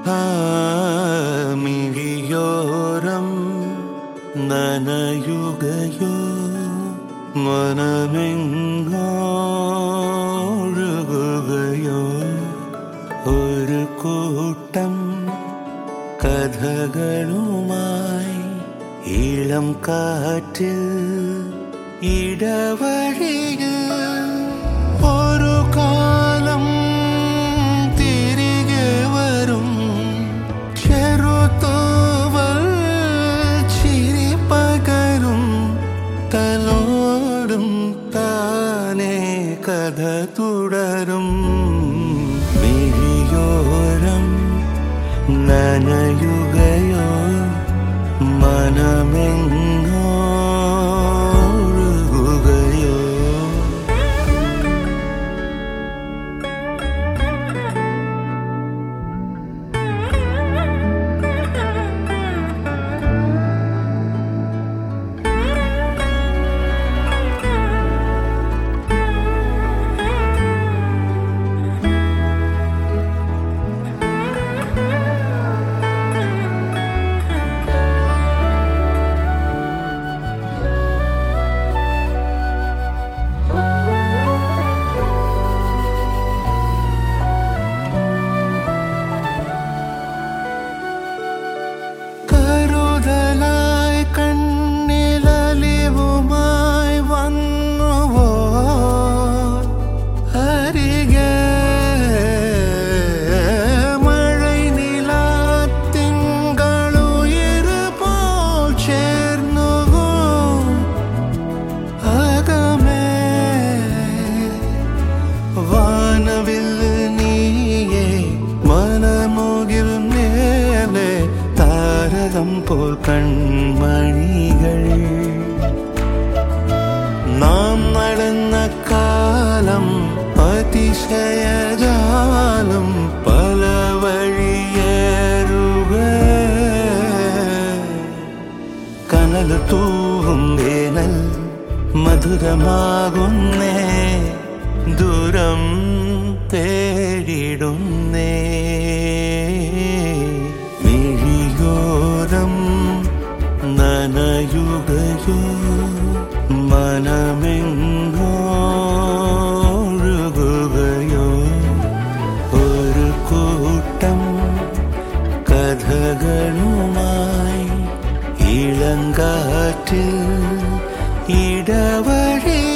മിഴിയോരം നനയുകയോ മനമെങ്ങോഴുകയോ ഒരു കൂട്ടം കഥകളുമായി ഇളം കാറ്റിൽ ഇടവഴിയിൽ ഒരു കാലം തിരികെ വരും ചെറുതൂവൽ ചിരി പകരും തലോടും താനേ കഥ തുടരും മിഴിയോരം നനയുകയോ മനമെങ്ങോഴുകയോ കരുതലായി കണ്ണിലലിവുമായി വന്നുവോ അരികെ മഴை നിലാത്തിങ്കളുയരുപോൽ ചേർന്നുവോ അകമേ വാനവിൽ നീയേ മനമുകിൽ മേലെ താരകം പോൽ കൺമണികൾ നാം നടന്ന കാലം അതിശയജാലം പല വഴിയേറുക കനൽ തൂവും വേനൽ മധുരമാകുന്നേ ദൂരം തേടിടുന്നേ മിഴിയോരം നനയുകയോ മനമെങ്ങോഴുകയോ ഒരു കൂട്ടം കഥകളുമായി ഇളങ്കാറ്റിൽ ഇടവഴി